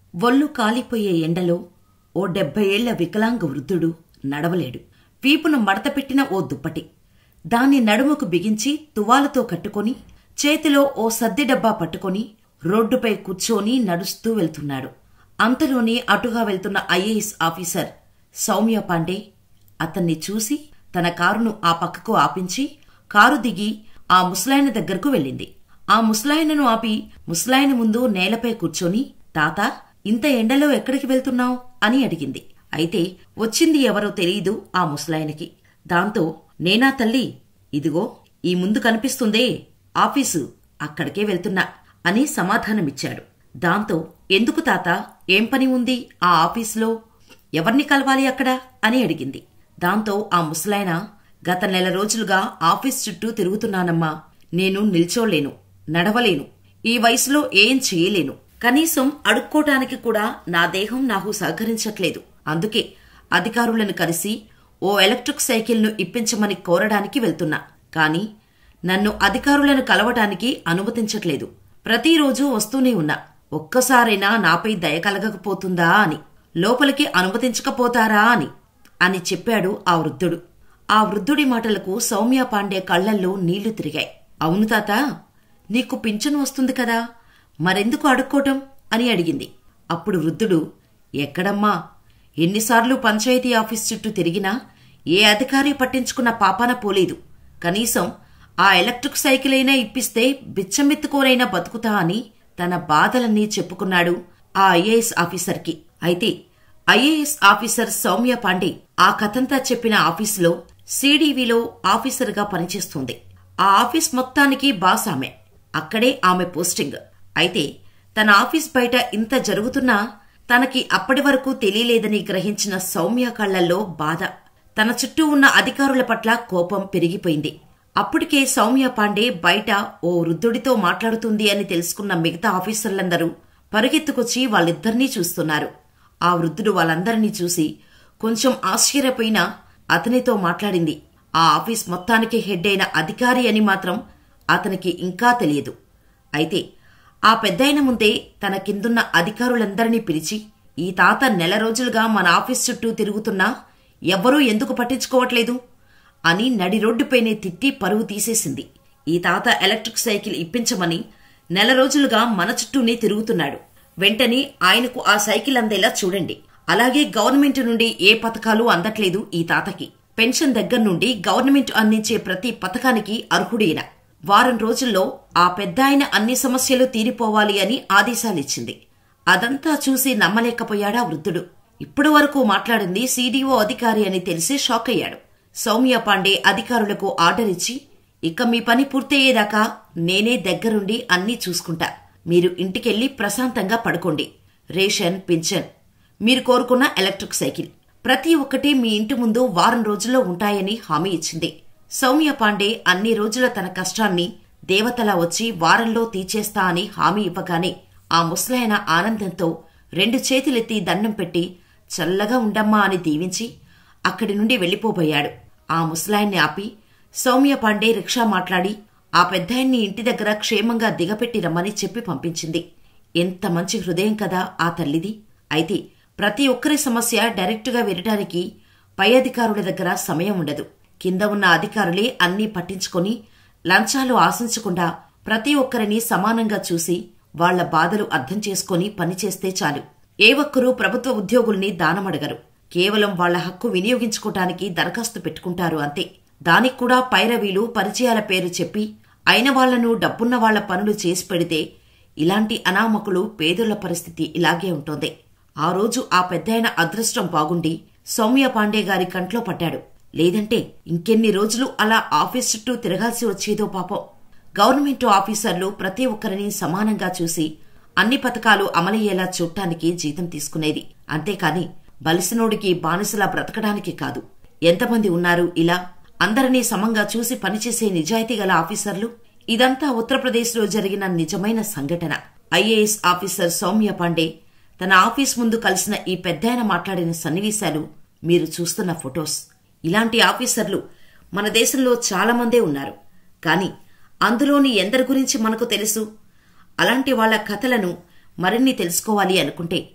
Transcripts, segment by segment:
ఒళ్ళు కాలిపోయే ఎండలో ఓ డెబ్బై ఏళ్ల వికలాంగ వృద్ధుడు నడవలేడు వీపును మడతపెట్టిన ఓ దుప్పటి దాన్ని నడుముకు బిగించి తువాలతో కట్టుకొని చేతిలో ఓ సద్ది డబ్బా పట్టుకొని రోడ్డుపై కూర్చొని నడుస్తూ వెళ్తున్నాడు అంతలోనే అటుగా వెళ్తున్న ఐఏఎస్ ఆఫీసర్ సౌమ్య పాండే అతన్ని చూసి తన కారును ఆ పక్కకు ఆపించి కారు దిగి ఆ ముసలాయన దగ్గరకు వెళ్ళింది ఆ ముసలాయనను ఆపి ముసలాయన ముందు నేలపై కూర్చొని తాత ఇంత ఎండలో ఎక్కడికి వెళ్తున్నావు అని అడిగింది అయితే వచ్చింది ఎవరో తెలియదు ఆ ముసలాయనకి దాంతో నేనా తల్లి ఇదిగో ఈ ముందు కనిపిస్తుందే ఆఫీసు అక్కడికే వెళ్తున్నా అని సమాధానమిచ్చాడు దాంతో ఎందుకు తాత ఏం పని ఉంది ఆ ఆఫీసులో ఎవరిని కలవాలి అక్కడ అని అడిగింది దాంతో ఆ ముసలాయన గత నెల రోజులుగా ఆఫీస్ చుట్టూ తిరుగుతున్నానమ్మా నేను నిల్చోలేను నడవలేను ఈ వయసులో ఏం చేయలేను కనీసం అడుక్కోటానికి కూడా నా దేహం నాకు సహకరించట్లేదు అందుకే అధికారులను కలిసి ఓ ఎలక్ట్రిక్ సైకిల్ను ఇప్పించమని కోరడానికి వెళ్తున్నా కాని నన్ను అధికారులను కలవటానికి అనుమతించట్లేదు ప్రతిరోజు వస్తూనే ఉన్నా ఒక్కసారైనా నాపై దయ కలగకపోతుందా అని లోపలికి అనుమతించకపోతారా అని అని చెప్పాడు ఆ వృద్ధుడు ఆ వృద్ధుడి మాటలకు సౌమ్య పాండే కళ్లల్లో నీళ్లు తిరిగాయి అవును తాత నీకు పింఛను వస్తుంది కదా మరెందుకు అడుక్కోవటం అని అడిగింది అప్పుడు వృద్ధుడు ఎక్కడమ్మా ఎన్నిసార్లు పంచాయతీ ఆఫీస్ చుట్టూ తిరిగినా ఏ అధికారి పట్టించుకున్న పాపాన పోలేదు కనీసం ఆ ఎలక్ట్రిక్ సైకిల్ అయినా ఇప్పిస్తే బిచ్చమెత్తుకోనైనా బతుకుతా అని తన బాధలన్నీ చెప్పుకున్నాడు ఆ ఐఏఎస్ ఆఫీసర్కి అయితే ఐఏఎస్ ఆఫీసర్ సౌమ్య పాండే ఆ కథంతా చెప్పిన ఆఫీసులో సీడీవీలో ఆఫీసర్గా పనిచేస్తుంది ఆ ఆఫీస్ మొత్తానికి బాస్ ఆమె అక్కడే ఆమె పోస్టింగ్ అయితే తన ఆఫీస్ బయట ఇంత జరుగుతున్నా తనకి అప్పటి వరకు తెలియలేదని గ్రహించిన సౌమ్య కళ్లల్లో బాధ తన చుట్టూ ఉన్న అధికారుల పట్ల కోపం పెరిగిపోయింది అప్పటికే సౌమ్య పాండే బయట ఓ వృద్ధుడితో మాట్లాడుతుంది అని తెలుసుకున్న మిగతా ఆఫీసర్లందరూ పరుగెత్తుకొచ్చి వాళ్ళిద్దరినీ చూస్తున్నారు ఆ వృద్ధుడు వాళ్ళందరినీ చూసి కొంచెం ఆశ్చర్యపోయినా అతనితో మాట్లాడింది ఆ ఆఫీస్ మొత్తానికి హెడ్ అయిన అధికారి అని మాత్రం అతనికి ఇంకా తెలియదు అయితే ఆ పెద్దాయన ముందే తన కిందున్న అధికారులందరినీ పిలిచి ఈ తాత నెల రోజులుగా మన ఆఫీస్ చుట్టూ తిరుగుతున్నా ఎవ్వరూ ఎందుకు పట్టించుకోవట్లేదు అని నడి రోడ్డుపైనే తిట్టి పరువు తీసేసింది ఈ తాత ఎలక్ట్రిక్ సైకిల్ ఇప్పించమని నెల రోజులుగా మన చుట్టూనే తిరుగుతున్నాడు వెంటనే ఆయనకు ఆ సైకిల్ అందేలా చూడండి అలాగే గవర్నమెంట్ నుండి ఏ పథకాలు అందట్లేదు ఈ తాతకి పెన్షన్ దగ్గర నుండి గవర్నమెంట్ అందించే ప్రతి పథకానికి అర్హుడైన వారం రోజుల్లో ఆ పెద్దాయన అన్ని సమస్యలు తీరిపోవాలి అని ఆదేశాలిచ్చింది అదంతా చూసి నమ్మలేకపోయాడా వృద్ధుడు ఇప్పటి వరకు మాట్లాడింది సీడీఓ అధికారి అని తెలిసి షాక్ అయ్యాడు సౌమ్య పాండే అధికారులకు ఆర్డర్ ఇచ్చి ఇక మీ పని పూర్తయ్యేదాకా నేనే దగ్గరుండి అన్నీ చూసుకుంటా మీరు ఇంటికెళ్లి ప్రశాంతంగా పడుకోండి రేషన్ పింఛన్ మీరు కోరుకున్న ఎలక్ట్రిక్ సైకిల్ ప్రతి ఒక్కటి మీ ఇంటి ముందు వారం రోజుల్లో ఉంటాయని హామీ ఇచ్చింది సౌమ్య పాండే అన్ని రోజుల తన కష్టాన్ని దేవతలా వచ్చి వారంలో తీర్చేస్తా అని హామీ ఇవ్వగానే ఆ ముసలాయన ఆనందంతో రెండు చేతులెత్తి దండం పెట్టి చల్లగా ఉండమ్మా అని దీవించి అక్కడి నుండి వెళ్లిపోబోయాడు ఆ ముసలాయన్ని ఆపి సౌమ్య పాండే రిక్షా మాట్లాడి ఆ పెద్దాయన్ని ఇంటి దగ్గర క్షేమంగా దిగపెట్టి రమ్మని చెప్పి పంపించింది ఎంత మంచి హృదయం కదా ఆ తల్లిది అయితే ప్రతి ఒక్కరి సమస్య డైరెక్టుగా వినటానికి పై అధికారుల దగ్గర సమయం ఉండదు కింద ఉన్న అధికారులే అన్నీ పట్టించుకొని లంచాలు ఆశించకుండా ప్రతి ఒక్కరిని సమానంగా చూసి వాళ్ల బాధలు అర్థం చేసుకుని పనిచేస్తే చాలు ఏ ఒక్కరూ ప్రభుత్వ ఉద్యోగుల్ని దానమడగరు కేవలం వాళ్ల హక్కు వినియోగించుకోటానికి దరఖాస్తు పెట్టుకుంటారు అంతే దానికి కూడా పైరవీలు పరిచయాల పేరు చెప్పి అయిన వాళ్లను డబ్బున్న వాళ్ల పనులు చేసి పెడితే ఇలాంటి అనామకులు పేదల పరిస్థితి ఇలాగే ఉంటోంది ఆ రోజు ఆ పెద్దయిన అదృష్టం బాగుండి సౌమ్య పాండే గారి కంట్లో పడ్డాడు లేదంటే ఇంకెన్ని రోజులు అలా ఆఫీస్ చుట్టూ తిరగాల్సి వచ్చేదో పాపం గవర్నమెంట్ ఆఫీసర్లు ప్రతి ఒక్కరిని సమానంగా చూసి అన్ని పథకాలు అమలయ్యేలా చూడటానికి జీతం తీసుకునేది అంతేకాని బలిసినోడికి బానిసలా బ్రతకడానికి కాదు ఎంతమంది ఉన్నారు ఇలా అందరినీ సమంగా చూసి పనిచేసే నిజాయితీ గల ఆఫీసర్లు ఇదంతా ఉత్తరప్రదేశ్లో జరిగిన నిజమైన సంఘటన ఐఏఎస్ ఆఫీసర్ సౌమ్య పాండే తన ఆఫీస్ ముందు కలిసిన ఈ పెద్దాయన మాట్లాడిన సన్నివేశాలు మీరు చూస్తున్న ఫొటోస్ ఇలాంటి ఆఫీసర్లు మన దేశంలో చాలామందే ఉన్నారు కాని అందులోని ఎందరి గురించి మనకు తెలుసు అలాంటి వాళ్ల కథలను మరిన్ని తెలుసుకోవాలి అనుకుంటే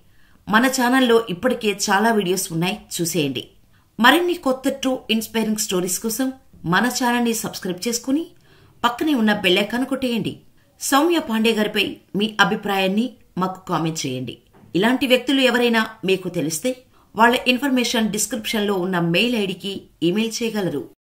మన ఛానల్లో ఇప్పటికే చాలా వీడియోస్ ఉన్నాయి చూసేయండి మరిన్ని కొత్త ట్రూ ఇన్స్పైరింగ్ స్టోరీస్ కోసం మన ఛానల్ని సబ్స్క్రైబ్ చేసుకుని పక్కనే ఉన్న బెల్లైకాన్ కొట్టేయండి సౌమ్య పాండే గారిపై మీ అభిప్రాయాన్ని మాకు కామెంట్ చేయండి ఇలాంటి వ్యక్తులు ఎవరైనా మీకు తెలిస్తే వాళ్ళ ఇన్ఫర్మేషన్ డిస్క్రిప్షన్లో ఉన్న మెయిల్ ఐడికి ఈమెయిల్ చేయగలరు